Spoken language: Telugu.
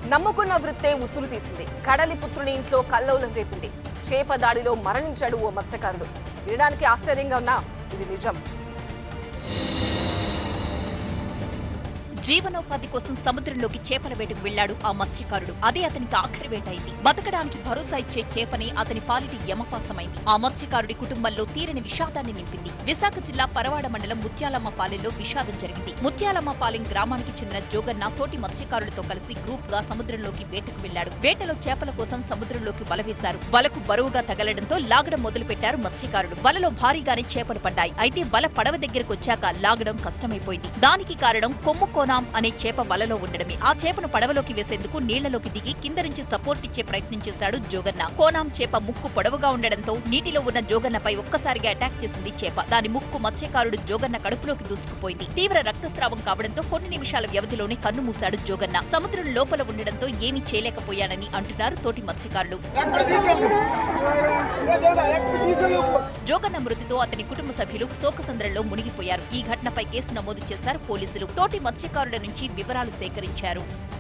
నమ్ముకున్న వృత్తే ఉసురు తీసింది కడలి పుత్రుని ఇంట్లో కల్లోలం రేపింది చేప దాడిలో మరణించాడు ఓ మత్స్యకారుడు వినడానికి ఆశ్చర్యంగా ఉన్నా ఇది నిజం జీవనోపాధి కోసం సముద్రంలోకి చేపల వేటకు వెళ్లాడు ఆ మత్స్యకారుడు అదే అతనికి ఆఖరి వేట అయింది బతకడానికి భరోసా ఇచ్చే చేపని అతని పాలిటి యమపాసమైంది ఆ మత్స్యకారుడి కుటుంబంలో తీరని విషాదాన్ని నింపింది విశాఖ జిల్లా పరవాడ మండలం ముత్యాలమ్మ పాలెంలో విషాదం జరిగింది ముత్యాలమ్మ పాలెం గ్రామానికి చెందిన జోగన్న తోటి మత్స్యకారులతో కలిసి గ్రూప్ గా సముద్రంలోకి వేటకు వెళ్లాడు వేటలో చేపల కోసం సముద్రంలోకి వల వేశారు వలకు బరువుగా తగలడంతో లాగడం మొదలు పెట్టారు మత్స్యకారుడు వలలో భారీగానే చేపలు పడ్డాయి అయితే వల పడవ దగ్గరకు వచ్చాక లాగడం కష్టమైపోయింది దానికి కారణం కొమ్ము కోనాం అనే చేప వలలో ఉండడమే ఆ చేపను పడవలోకి వేసేందుకు నీళ్లలోకి దిగి కింద నుంచి సపోర్ట్ ఇచ్చే ప్రయత్నం చేశాడు జోగన్న కోనాం చేప ముక్కు పొడవుగా ఉండడంతో నీటిలో ఉన్న జోగన్నపై ఒక్కసారిగా అటాక్ చేసింది చేప దాని ముక్కు మత్స్యకారుడు జోగన్న కడుపులోకి దూసుకుపోయింది తీవ్ర రక్తస్రావం కావడంతో కొన్ని నిమిషాల వ్యవధిలోనే కన్ను మూశాడు జోగన్న సముద్రం లోపల ఉండడంతో ఏమీ చేయలేకపోయానని అంటున్నారు తోటి మత్స్యకారులు జోగన్న మృతితో అతని కుటుంబ సభ్యులు శోకసంద్రంలో మునిగిపోయారు ఈ ఘటనపై కేసు నమోదు చేశారు పోలీసులు తోటి మత్స్యకారుల నుంచి వివరాలు సేకరించారు